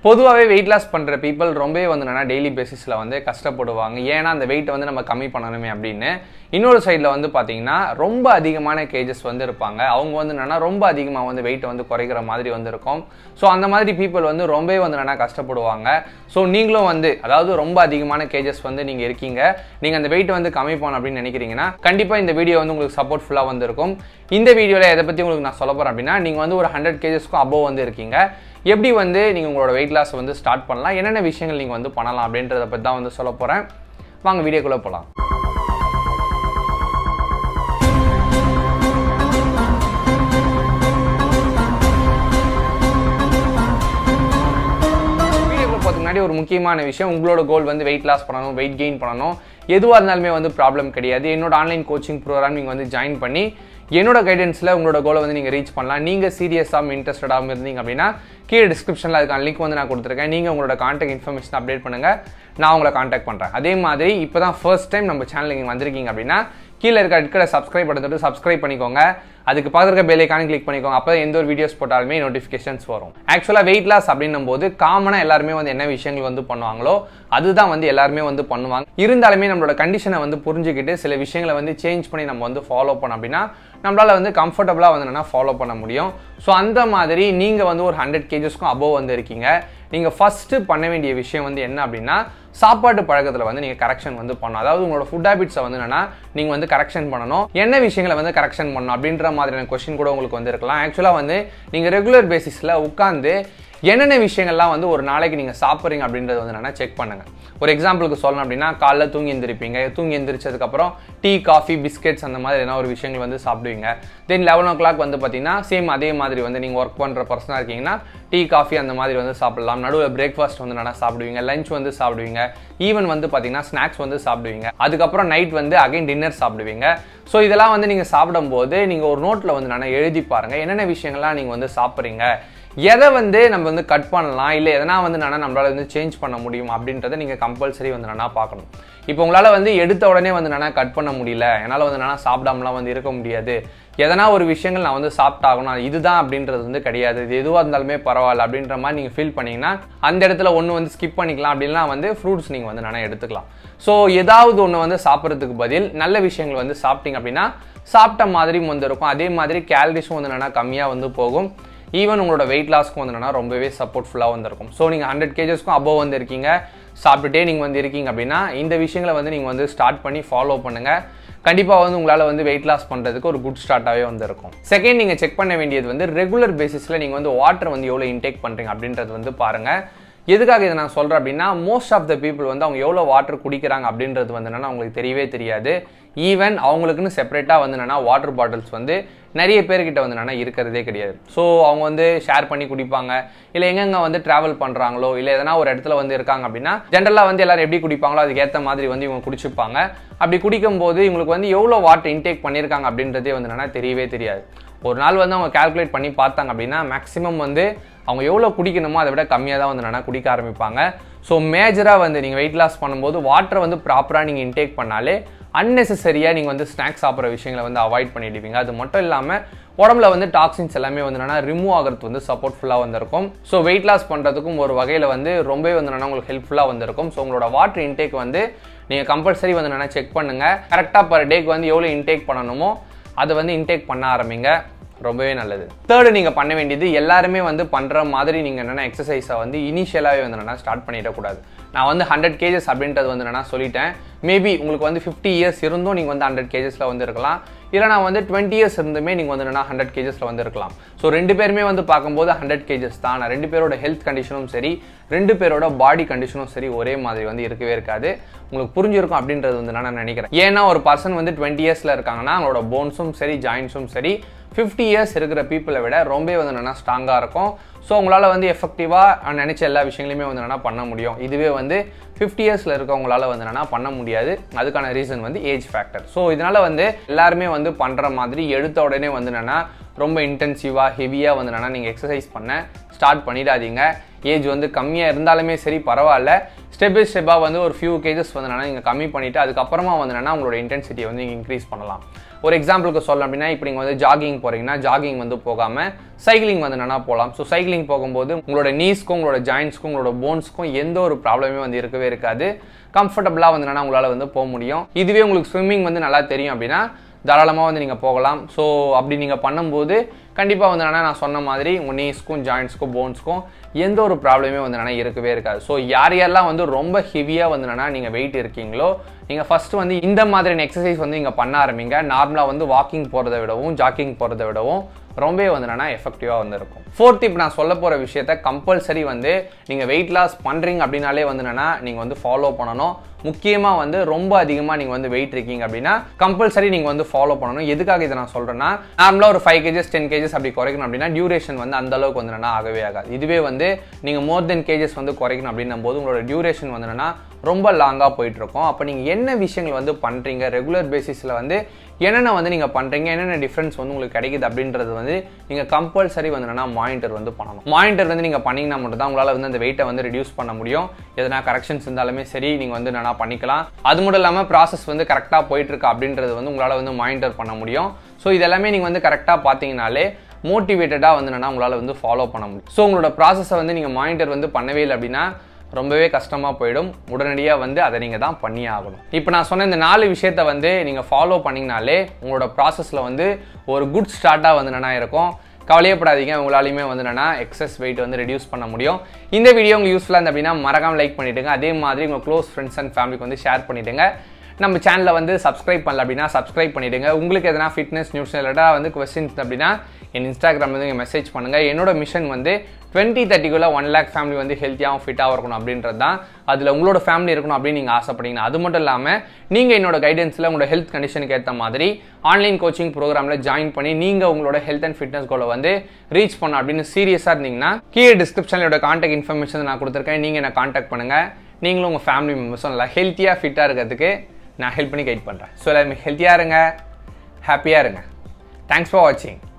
பொதுவாகவே weight loss பண்ணுற people ரொம்பவே வந்து என்னன்னா டெய்லி பேசிஸில் வந்து கஷ்டப்படுவாங்க ஏன்னா அந்த வெயிட்டை வந்து நம்ம கம்மி பண்ணணுமே அப்படின்னு இன்னொரு சைடில் வந்து பார்த்தீங்கன்னா ரொம்ப அதிகமான கேஜஸ் வந்து இருப்பாங்க அவங்க வந்து என்னன்னா ரொம்ப அதிகமாக வந்து வெயிட்டை வந்து குறைக்கிற மாதிரி வந்து இருக்கும் ஸோ அந்த மாதிரி பீப்புள் வந்து ரொம்பவே வந்து என்னன்னா கஷ்டப்படுவாங்க ஸோ நீங்களும் வந்து அதாவது ரொம்ப அதிகமான கேஜஸ் வந்து நீங்கள் இருக்கீங்க நீங்கள் அந்த வெயிட் வந்து கம்மி பண்ணணும் அப்படின்னு நினைக்கிறீங்கன்னா கண்டிப்பாக இந்த வீடியோ வந்து உங்களுக்கு சப்போர்ட்ஃபுல்லாக வந்திருக்கும் இந்த வீடியோவில் எதை பற்றி உங்களுக்கு நான் சொல்ல போகிறேன் அப்படின்னா நீங்கள் வந்து ஒரு ஹண்ட்ரட் கேஜஸ்க்கும் அபோவ் வந்து இருக்கீங்க எப்படி வந்து நீங்கள் உங்களோட வெயிட் லாஸ் வந்து ஸ்டார்ட் பண்ணலாம் என்னென்ன விஷயங்கள் நீங்கள் வந்து பண்ணலாம் அப்படின்றத பற்றி தான் வந்து சொல்ல போகிறேன் வாங்க வீடியோக்குள்ளே போகலாம் வீடியோக்குள்ள போகிறதுக்கு முன்னாடி ஒரு முக்கியமான விஷயம் உங்களோட கோல் வந்து வெயிட் லாஸ் பண்ணணும் வெயிட் கெயின் பண்ணணும் எதுவாக இருந்தாலுமே வந்து ப்ராப்ளம் கிடையாது என்னோட ஆன்லைன் கோச்சிங் ப்ரோக்ராம் நீங்கள் வந்து ஜாயின் பண்ணி என்னோட கைடன்ஸில் உங்களோட கோலை வந்து நீங்கள் ரீச் பண்ணலாம் நீங்கள் சீரியஸாகவும் இன்ட்ரெஸ்டடாகவும் இருந்தீங்க அப்படின்னா கீழே டிஸ்கிரிப்ஷனில் அதுக்கான லிங்க் வந்து நான் கொடுத்துருக்கேன் நீங்கள் உங்களோட கான்டாக்ட் இன்ஃபர்மேஷன் அப்டேட் பண்ணுங்கள் நான் உங்களை கான்டாக்ட் பண்ணுறேன் அதே மாதிரி இப்போ தான் ஃபர்ஸ்ட் டைம் நம்ம சேனல் நீங்கள் வந்திருக்கீங்க அப்படின்னா கீழே இருக்க இருக்கிற சப்ஸ்கிரைப் பட்டன் சப்ஸ்கிரைப் பண்ணிக்கோங்க அதுக்கு பக்கத்துல இருக்க பெல்லைக்கான கிளிக் பண்ணிக்கோங்க அப்போ எந்த ஒரு வீடியோஸ் போட்டாலுமே நோட்டிஃபிகேஷன்ஸ் வரும் ஆக்சுவலாக வெயிட் லாஸ் அப்படின்னும் போது காமனாக எல்லாருமே வந்து என்ன விஷயங்கள் வந்து பண்ணுவாங்களோ அதுதான் வந்து எல்லாருமே வந்து பண்ணுவாங்க இருந்தாலுமே நம்மளோட கண்டிஷனை வந்து புரிஞ்சுக்கிட்டு சில விஷயங்களை வந்து சேஞ்ச் பண்ணி நம்ம வந்து ஃபாலோ பண்ணோம் அப்படின்னா நம்மளால் வந்து கம்ஃபர்டபுளாக வந்து என்னன்னா ஃபாலோ பண்ண முடியும் ஸோ அந்த மாதிரி நீங்கள் வந்து ஒரு ஹண்ட்ரட் கேஜஸ்க்கும் அபோவ் வந்து இருக்கீங்க நீங்கள் ஃபஸ்ட்டு பண்ண வேண்டிய விஷயம் வந்து என்ன அப்படின்னா சாப்பாட்டு பழக்கத்தில் வந்து நீங்கள் கரெக்ஷன் வந்து பண்ணணும் அதாவது உங்களோட ஃபுட் ஹேபிட்ஸை வந்து என்னன்னா நீங்கள் வந்து கரெக்ஷன் பண்ணணும் என்ன விஷயங்களை வந்து கரெக்ஷன் பண்ணணும் அப்படின்ற மாதிரியான கொஸ்டின் கூட உங்களுக்கு வந்து இருக்கலாம் ஆக்சுவலாக வந்து நீங்கள் ரெகுலர் பேசிஸில் உட்காந்து என்னென்ன விஷயங்கள்லாம் வந்து ஒரு நாளைக்கு நீங்கள் சாப்பிட்றீங்க அப்படின்றது வந்து என்னன்னா செக் பண்ணுங்கள் ஒரு எக்ஸாம்பிளுக்கு சொல்லணும் அப்படின்னா காலைல தூங்கி எந்திரிப்பீங்க தூங்கி எந்திரிச்சதுக்கப்புறம் டீ காஃபி பிஸ்கெட்ஸ் அந்த மாதிரி எதனா ஒரு விஷயங்கள் வந்து சாப்பிடுவீங்க தென் லெவன் ஓ கிளாக் வந்து பார்த்தீங்கன்னா சேம் அதே மாதிரி வந்து நீங்கள் ஒர்க் பண்ணுற பர்சனாக இருக்கீங்கன்னா டீ காஃபி அந்த மாதிரி வந்து சாப்பிடலாம் நடுவில் பிரேக்ஃபாஸ்ட் வந்து நல்லா சாப்பிடுவீங்க லஞ்ச் வந்து சாப்பிடுவீங்க ஈவன் வந்து பார்த்தீங்கன்னா ஸ்நாக்ஸ் வந்து சாப்பிடுவீங்க அதுக்கப்புறம் நைட் வந்து அகைன் டின்னர் சாப்பிடுவீங்க ஸோ இதெல்லாம் வந்து நீங்கள் சாப்பிடும்போது நீங்கள் ஒரு நோட்டில் வந்து நல்லா எழுதி பாருங்கள் என்னென்ன விஷயங்கள்லாம் நீங்கள் வந்து சாப்பிட்றீங்க எதை வந்து நம்ம வந்து கட் பண்ணலாம் இல்லை எதனா வந்து நானா நம்மளால வந்து சேஞ்ச் பண்ண முடியும் அப்படின்றத நீங்கள் கம்பல்சரி வந்து நானா பார்க்கணும் இப்போ உங்களால் வந்து எடுத்த உடனே வந்து நானா கட் பண்ண முடியல என்னால் வந்து நானா சாப்பிடாமலாம் வந்து இருக்க முடியாது எதனா ஒரு விஷயங்கள் நான் வந்து சாப்பிட்டாகணும் அது இதுதான் அப்படின்றது வந்து கிடையாது இது எதுவாக இருந்தாலுமே பரவாயில்ல அப்படின்ற மாதிரி நீங்கள் ஃபீல் பண்ணீங்கன்னா அந்த இடத்துல ஒன்று வந்து ஸ்கிப் பண்ணிக்கலாம் அப்படின்னா வந்து ஃப்ரூட்ஸ் நீங்கள் வந்து நானா எடுத்துக்கலாம் ஸோ ஏதாவது ஒன்று வந்து சாப்பிட்றதுக்கு பதில் நல்ல விஷயங்கள் வந்து சாப்பிட்டீங்க அப்படின்னா சாப்பிட்ட மாதிரியும் வந்து இருக்கும் அதே மாதிரி கேலரிஸும் வந்து என்னன்னா கம்மியாக வந்து போகும் ஈவன் உங்களோட வெயிட் லாஸ்க்கும் வந்து என்னன்னா ரொம்பவே சப்போர்ட்ஃபுல்லாக வந்திருக்கும் ஸோ நீங்கள் ஹண்ட்ரட் கேஜஸ்க்கும் அபோவ் வந்து இருக்கீங்க சாப்பிட்டுட்டே நீங்கள் வந்து இருக்கீங்க அப்படின்னா இந்த விஷயங்களை வந்து நீங்கள் வந்து ஸ்டார்ட் பண்ணி ஃபாலோ பண்ணுங்கள் கண்டிப்பாக வந்து உங்களால் வந்து வெயிட் லாஸ் பண்ணுறதுக்கு ஒரு குட் ஸ்டார்ட்டாகவே வந்து இருக்கும் செகண்ட் நீங்கள் செக் பண்ண வேண்டியது வந்து ரெகுலர் பேசிஸில் நீங்கள் வந்து வாட்டர் வந்து எவ்வளோ இன்டேக் பண்ணுறீங்க அப்படின்றது வந்து பாருங்கள் எதுக்காக இதை நான் சொல்கிறேன் அப்படின்னா மோஸ்ட் ஆஃப் த பீப்புள் வந்து அவங்க எவ்வளோ வாட்டர் குடிக்கிறாங்க அப்படின்றது வந்து என்னன்னா அவங்களுக்கு தெரியவே தெரியாது ஈவன் அவங்களுக்குன்னு செப்பரேட்டாக வந்து என்னன்னா வாட்டர் பாட்டில்ஸ் வந்து நிறைய பேர்கிட்ட வந்து என்னன்னா இருக்கிறதே கிடையாது ஸோ அவங்க வந்து ஷேர் பண்ணி குடிப்பாங்க இல்லை எங்கெங்க வந்து ட்ராவல் பண்ணுறாங்களோ இல்லை எதனா ஒரு இடத்துல வந்து இருக்காங்க அப்படின்னா ஜென்ரலாக வந்து எல்லாரும் எப்படி குடிப்பாங்களோ அதுக்கு ஏற்ற மாதிரி வந்து இவங்க குடிச்சுப்பாங்க அப்படி குடிக்கும்போது இவங்களுக்கு வந்து எவ்வளோ வாட்டர் இன்டேக் பண்ணியிருக்காங்க அப்படின்றதே வந்து என்னன்னா தெரியவே தெரியாது ஒரு நாள் வந்து அவங்க கால்குலேட் பண்ணி பார்த்தாங்க அப்படின்னா மேக்ஸிமம் வந்து அவங்க எவ்வளோ குடிக்கணுமோ அதை விட கம்மியாக தான் வந்து என்னன்னா குடிக்க ஆரம்பிப்பாங்க ஸோ மேஜராக வந்து நீங்கள் வெயிட் லாஸ் பண்ணும்போது வாட்டரை வந்து ப்ராப்பராக நீங்கள் இன்டேக் பண்ணாலே அன்னெசரியாக நீங்கள் வந்து ஸ்நாக்ஸ் சாப்பிட்ற விஷயங்களை வந்து அவாய்ட் பண்ணிடுவீங்க அது மட்டும் இல்லாமல் உடம்புல வந்து டாக்ஸின்ஸ் எல்லாமே வந்து என்னன்னா ரிமூவ் ஆகிறது வந்து சப்போர்ட்ஃபுல்லாக வந்திருக்கும் ஸோ வெயிட் லாஸ் பண்ணுறதுக்கும் ஒரு வகையில் வந்து ரொம்பவே வந்து என்னன்னா உங்களுக்கு ஹெல்ப்ஃபுல்லாக வந்திருக்கும் ஸோ உங்களோட வாட்டர் இன்டேக் வந்து நீங்கள் கம்பல்சரி வந்து என்னன்னா செக் பண்ணுங்கள் கரெக்டாக பர் டேக்கு வந்து எவ்வளோ இன்டேக் பண்ணணுமோ அதை வந்து இன்டேக் பண்ண ஆரம்பிங்க ரொம்பவே நல்லது தேர்டு நீங்கள் பண்ண வேண்டியது எல்லாருமே வந்து பண்ணுற மாதிரி நீங்கள் என்னென்ன எக்ஸசைஸை வந்து இனிஷியலாகவே வந்து என்னென்னா ஸ்டார்ட் பண்ணிடக்கூடாது நான் வந்து ஹண்ட்ரட் கேஜஸ் அப்படின்றது வந்து என்னென்னா சொல்லிட்டேன் மேபி உங்களுக்கு வந்து ஃபிஃப்டி இயர்ஸ் இருந்தும் நீங்கள் வந்து ஹண்ட்ரட் கேஜஸில் வந்து இருக்கலாம் இல்லைனா வந்து டுவெண்ட்டி இயர்ஸ் இருந்துமே நீங்கள் வந்து என்னென்னா ஹண்ட்ரட் கேஜஸில் வந்து இருக்கலாம் ஸோ ரெண்டு பேருமே வந்து பார்க்கும்போது ஹண்ட்ரட் கேஜஸ் தான் நான் ரெண்டு பேரோட ஹெல்த் கண்டிஷனும் சரி ரெண்டு பேரோட பாடி கண்டிஷனும் சரி ஒரே மாதிரி வந்து இருக்கவே இருக்காது உங்களுக்கு புரிஞ்சிருக்கும் அப்படின்றது வந்து நான் நினைக்கிறேன் ஏன்னா ஒரு பர்சன் வந்து டுவெண்ட்டி இயர்ஸில் இருக்காங்கன்னா அவங்களோட போன்ஸும் சரி ஜாயின்ஸும் சரி ஃபிஃப்டி இயர்ஸ் இருக்கிற பீப்புளை விட ரொம்பவே வந்து என்னென்னா ஸ்ட்ராங்காக இருக்கும் ஸோ உங்களால் வந்து எஃபெக்டிவாக நினச்ச எல்லா விஷயங்களையுமே வந்து என்னென்னா பண்ண முடியும் இதுவே வந்து ஃபிஃப்டி இயர்ஸில் இருக்கவங்களால வந்து என்னென்னா பண்ண முடியாது அதுக்கான ரீசன் வந்து ஏஜ் ஃபேக்டர் ஸோ இதனால் வந்து எல்லாருமே வந்து பண்ணுற மாதிரி எடுத்த உடனே வந்து என்னென்னா ரொம்ப இன்டென்சிவாக ஹெவியாக வந்து என்னென்னா நீங்கள் எக்ஸசைஸ் பண்ண ஸ்டார்ட் பண்ணிடாதீங்க ஏஜ் வந்து கம்மியாக இருந்தாலுமே சரி பரவாயில்ல ஸ்டெப் பை ஸ்டெப்பாக வந்து ஒரு ஃபியூ கேஜஸ் வந்து என்னென்னா நீங்கள் கம்மி பண்ணிவிட்டு அதுக்கப்புறமா வந்து என்னென்னா உங்களோட இன்டென்சிட்டியை வந்து நீங்கள் இன்க்ரீஸ் பண்ணலாம் ஒரு எக்ஸாம்பிளுக்கு சொல்லலாம் அப்படின்னா இப்போ நீங்கள் வந்து ஜாகிங் போகிறீங்கன்னா ஜாகிங் வந்து போகாமல் சைக்கிளிங் வந்து என்னன்னா போகலாம் ஸோ சைக்கிளிங் போகும்போது உங்களோட நீஸ்க்கும் உங்களோட ஜாயின்ஸ்க்கும் உங்களோட போன்ஸ்க்கும் எந்த ஒரு ப்ராப்ளமே வந்து இருக்கவே இருக்காது கம்ஃபர்டபுளாக வந்து என்னன்னா உங்களால் வந்து போக முடியும் இதுவே உங்களுக்கு ஸ்விம்மிங் வந்து நல்லா தெரியும் அப்படின்னா தாராளமாக வந்து நீங்கள் போகலாம் ஸோ அப்படி நீங்கள் பண்ணும்போது கண்டிப்பாக வந்து என்னன்னா நான் சொன்ன மாதிரி உங்கள் நீஸ்க்கும் ஜாயின்ஸ்க்கும் போன்ஸ்க்கும் எந்த ஒரு ப்ராப்ளமே வந்து என்னன்னா இருக்கவே இருக்காது ஸோ யார் யாரெல்லாம் வந்து ரொம்ப ஹெவியாக வந்து என்னன்னா நீங்கள் வெயிட் இருக்கீங்களோ நீங்கள் ஃபஸ்ட்டு வந்து இந்த மாதிரியான எக்ஸசைஸ் வந்து நீங்கள் பண்ண ஆரம்பிங்க நார்மலாக வந்து வாக்கிங் போகிறத விடவும் ஜாக்கிங் போகிறத விடவும் ரொம்பவே வந்து என்னன்னா எஃபெக்டிவாக வந்து இருக்கும் ஃபோர்த் இப்போ நான் சொல்ல போகிற விஷயத்த கம்பல்சரி வந்து நீங்கள் வெயிட் லாஸ் பண்ணுறீங்க அப்படின்னாலே வந்து என்னன்னா நீங்கள் வந்து ஃபாலோ பண்ணணும் முக்கியமாக வந்து ரொம்ப அதிகமாக நீங்கள் வந்து வெயிட் இருக்கீங்க அப்படின்னா கம்பல்சரி நீங்கள் வந்து ஃபாலோ பண்ணணும் எதுக்காக இதை நான் சொல்கிறேன்னா நார்மலாக ஒரு ஃபைவ் கேஜஸ் டென் கேஜஸ் அப்படி குறைக்கணும் அப்படின்னா டியூரேஷன் வந்து அந்த அளவுக்கு வந்து என்னன்னா ஆகவே ஆகாது இதுவே வந்து நீங்கள் மோர் தென் கேஜஸ் வந்து குறைக்கணும் அப்படின்னும் போது உங்களோட டியூரேஷன் வந்து என்னன்னா ரொம்ப லாங்காக போயிட்டு இருக்கும் அப்போ நீங்கள் என்ன விஷயங்கள் வந்து பண்ணுறீங்க ரெகுலர் பேசிஸில் வந்து என்னென்ன வந்து நீங்கள் பண்ணுறீங்க என்னென்ன டிஃப்ரென்ஸ் வந்து உங்களுக்கு கிடைக்குது அப்படின்றது வந்து நீங்கள் கம்பல்சரி வந்து என்னன்னா மானிட்டர் வந்து பண்ணணும் மானிட்டர் வந்து நீங்கள் பண்ணிங்கன்னா மட்டும் தான் உங்களால் வந்து அந்த வெயிட்டை வந்து ரெடியூஸ் பண்ண முடியும் எதனா கரெக்ஷன்ஸ் இருந்தாலுமே சரி நீங்கள் வந்து என்னன்னா பண்ணிக்கலாம் அது மட்டும் இல்லாமல் ப்ராசஸ் வந்து கரெக்டாக போயிட்டு இருக்கா அப்படின்றது வந்து உங்களால் வந்து மானிட்டர் பண்ண முடியும் ஸோ இதெல்லாமே நீங்கள் வந்து கரெக்டாக பார்த்தீங்கனாலே மோட்டிவேட்டடாக வந்து என்னன்னா உங்களால் வந்து ஃபாலோ பண்ண முடியும் ஸோ உங்களோட ப்ராசஸை வந்து நீங்கள் மானிட்டர் வந்து பண்ணவே இல்லை அப்படின்னா ரொம்பவே கஷ்டமாக போயிடும் உடனடியாக வந்து அதை நீங்கள் தான் பண்ணியே ஆகணும் இப்போ நான் சொன்ன இந்த நாலு விஷயத்த வந்து நீங்கள் ஃபாலோ பண்ணிங்கனாலே உங்களோட ப்ராசஸில் வந்து ஒரு குட் ஸ்டார்ட்டாக வந்து என்னென்னா இருக்கும் கவலையப்படாதீங்க உங்களாலையுமே வந்து என்னன்னா எக்ஸஸ் வெயிட் வந்து ரெடியூஸ் பண்ண முடியும் இந்த வீடியோ உங்களுக்கு யூஸ்ஃபுல்லாக இருந்த அப்படின்னா மறக்காம லைக் பண்ணிவிடுங்க அதே மாதிரி உங்கள் க்ளோஸ் ஃப்ரெண்ட்ஸ் அண்ட் ஃபேமிலிக்கு வந்து ஷேர் பண்ணிவிடுங்க நம்ம சேனலை வந்து சப்ஸ்கிரைப் பண்ணல அப்படின்னா சப்ஸ்கிரைப் பண்ணிவிடுங்க உங்களுக்கு எதனா ஃபிட்னஸ் நியூஸ் ரிலேட்டாக வந்து கொஸ்டின்ஸ் அப்படின்னா என் இன்ஸ்டாகிராம் வந்து நீங்கள் மெசேஜ் பண்ணுங்கள் என்னோட மிஷன் வந்து டுவெண்ட்டி தேர்ட்டிக்குள்ளே ஒன் லேக் ஃபேமிலி வந்து ஹெல்த்தியாகவும் ஃபிட்டாகவும் இருக்கணும் அப்படின்றது தான் அதில் உங்களோட ஃபேமிலி இருக்கணும் அப்படின்னு நீங்கள் ஆசைப்பட்டீங்கன்னா அது மட்டும் இல்லாமல் நீங்கள் என்னோட கைடன்ஸில் உங்களோட ஹெல்த் கண்டிஷனுக்கு ஏற்ற மாதிரி ஆன்லைன் கோச்சிங் ப்ரோக்ராமில் ஜாயின் பண்ணி நீங்கள் உங்களோட ஹெல்த் அண்ட் ஃபிட்னஸ் கோலை வந்து ரீச் பண்ணணும் அப்படின்னு சீரியஸாக இருந்தீங்கன்னா கீழே டிஸ்கிரிப்ஷனில் கான்டாக்ட் இன்ஃபர்மேஷன் நான் கொடுத்துருக்கேன் நீங்கள் என்னை கான்டாக்ட் பண்ணுங்கள் நீங்களும் உங்கள் ஃபேமிலி மெம்பர்ஸும் நல்லா ஹெல்த்தியாக ஃபிட்டாக இருக்கிறதுக்கு நான் ஹெல்ப் பண்ணி கைட் பண்ணுறேன் ஸோ எல்லாருமே ஹெல்த்தியாக இருங்க ஹாப்பியாக இருங்க தேங்க்ஸ் ஃபார் வாட்சிங்